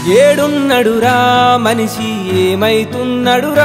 ఏడున్నడురా మనిషి ఏమైతున్నడురా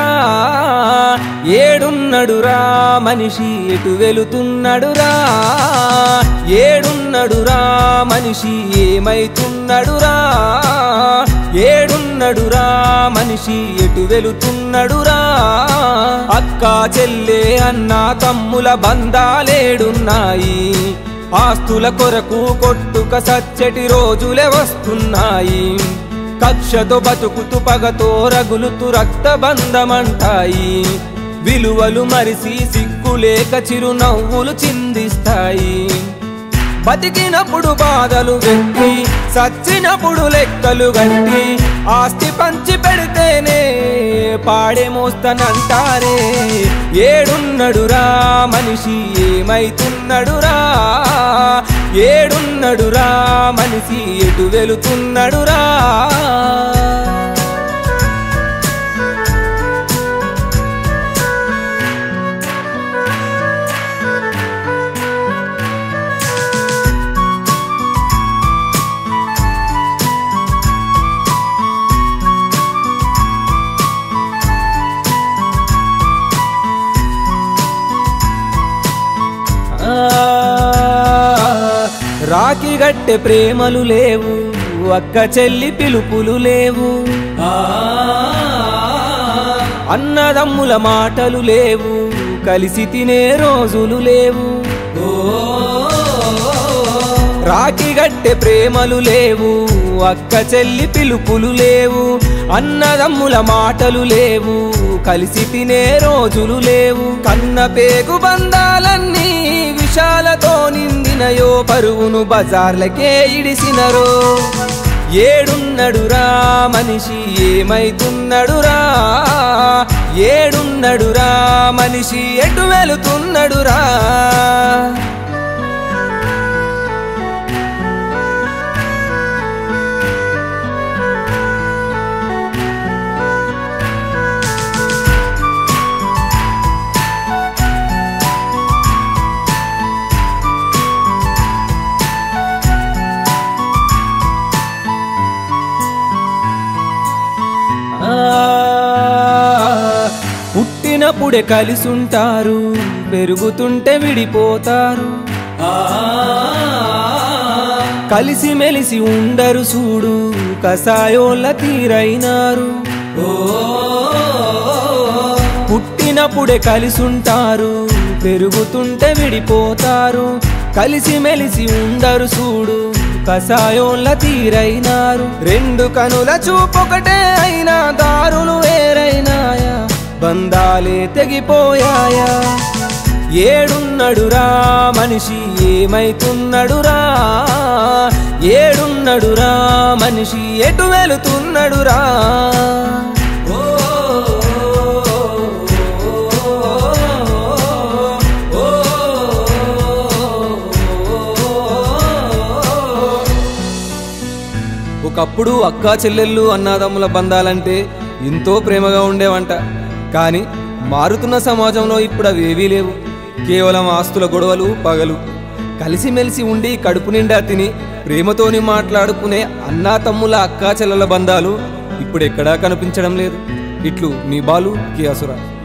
ఏడున్నడురా మనిషి ఎటు వెళుతున్నడురా ఏడున్నడురా మనిషి ఏమైతున్నడురా ఏడున్నడురా మనిషి ఎటు వెళుతున్నడురా అక్క చెల్లె అన్న తమ్ముల బంధాలేడున్నాయి ఆస్తుల కొరకు కొట్టుక సచ్చటి రోజులే వస్తున్నాయి కక్షతో బతుకుతూ పగతో రగులుతూ రక్తబంధమంటాయి విలువలు మరిసి సిగ్గులేక చిరునవ్వులు చిందిస్తాయి బతికినప్పుడు బాధలు వెట్టి సచ్చినప్పుడు లెక్కలు గట్టి ఆస్తి పంచి పెడితేనే పాడే మోస్తానంటారే ఏడున్నడురా మనిషి ఏమైతున్నడురా ఏడున్నడురా మనిషి ఎటు వెళుతున్నడురా ఆ, రాఖీ గట్టె ప్రేమలు లేవు అక్క చెల్లి పిలుపులు లేవు ఆ, అన్నదమ్ముల మాటలు లేవు కలిసి తినే రోజులు లేవు ఓ, రాఖీ గట్టె ప్రేమలు లేవు అక్క చెల్లి పిలుపులు లేవు అన్నదమ్ముల మాటలు లేవు కలిసి తినే రోజులు లేవు కన్న పేగు బంధాలన్నీ విషాలతో నిండినయో పరువును బజార్లకే ఇడిసినరో ఏడున్నడురా మనిషి ఏమైతున్నడురా ఏడున్నడురా మనిషి ఎటు వెళుతున్నడురా ఆ, పుట్టినప్పుడే కలిసుంటారు పెరుగుతుంటే విడిపోతారు ఆ, కలిసిమెలిసి ఉండరు చూడు కసాయోళ్ళ తీరైనారు ఓ, పుట్టినప్పుడే కలిసుంటారు పెరుగుతుంటే విడిపోతారు కలిసిమెలిసి ఉండరు చూడు కసాయోళ్ళ తీరైనారు రెండు కనుల చూపొకటే అయినా దారులు వేరైనాయా బంధాలే తెగిపోయాయా ఏడున్నడురా మనిషి ఏమైతున్నడురా ఏడున్నడురా మనిషి ఎటు వెళుతున్నడురా ఓ, ఓ, ఓ. ఒకప్పుడు అక్కా చెల్లెళ్ళు అన్నాదమ్ముల బంధాలంటే ఎంతో ప్రేమగా ఉండేవంట కానీ మారుతున్న సమాజంలో ఇప్పుడు అవేవీ లేవు కేవలం ఆస్తుల గొడవలు పగలు కలిసిమెలిసి ఉండి కడుపు నిండా తిని ప్రేమతోని మాట్లాడుకునే అన్నా తమ్ముల అక్కా చెల్లెల బంధాలు ఇప్పుడు ఎక్కడా కనిపించడం లేదు ఇట్లు మీ బాలు కియాసురా